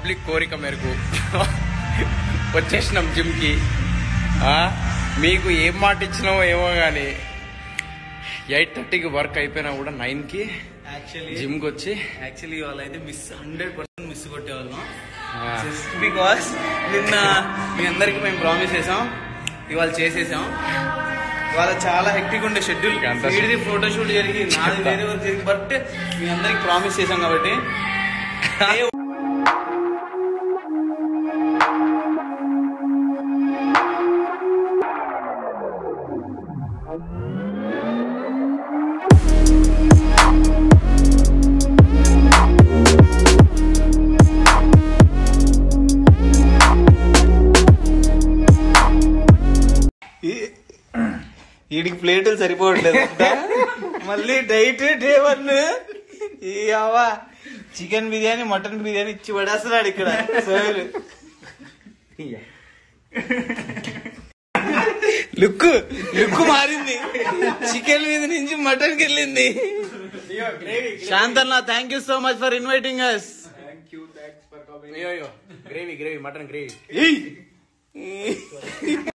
Public కోరిక మేరకు వచ్చేసినాం జిమ్కి ఆ, మీకు ఏం మాట ఇచ్చినామో ఏమో కానీ ఎయిట్ థర్టీకి వర్క్ అయిపోయినా కూడా నైన్కి యాక్చువల్లీ జిమ్కి వచ్చి యాక్చువల్లీ ఇవాళ అయితే మిస్ హండ్రెడ్ పర్సెంట్ మిస్ కొట్టేవాళ్ళం ఆ. జస్ట్ బికాస్ నిన్న మీ అందరికి మేము ప్రామిస్ చేసాం ఇవాళ చేసేసాం ఇవాళ చాలా హెక్టిక్ ఉండే షెడ్యూల్ అంతా వీడిది ఫోటో షూట్ జరిగి నాది వేరే వర్క్ జరిగింది బట్ మీ అందరికి ప్రామిస్ చేసాం కాబట్టి వీడికి ప్లేటులు సరిపోవట్లేదు మళ్ళీ డైట్ డే వన్ ఈ అవ్వా చికెన్ బిర్యానీ మటన్ బిర్యానీ ఇచ్చి పడేస్తున్నాడు ఇక్కడ సార్ లుక్ లుక్ మారింది చికెన్ మీద నుంచి మటన్ కి వెళ్ళింది Shantanna thank you so much for inviting us gravy gravy mutton gravy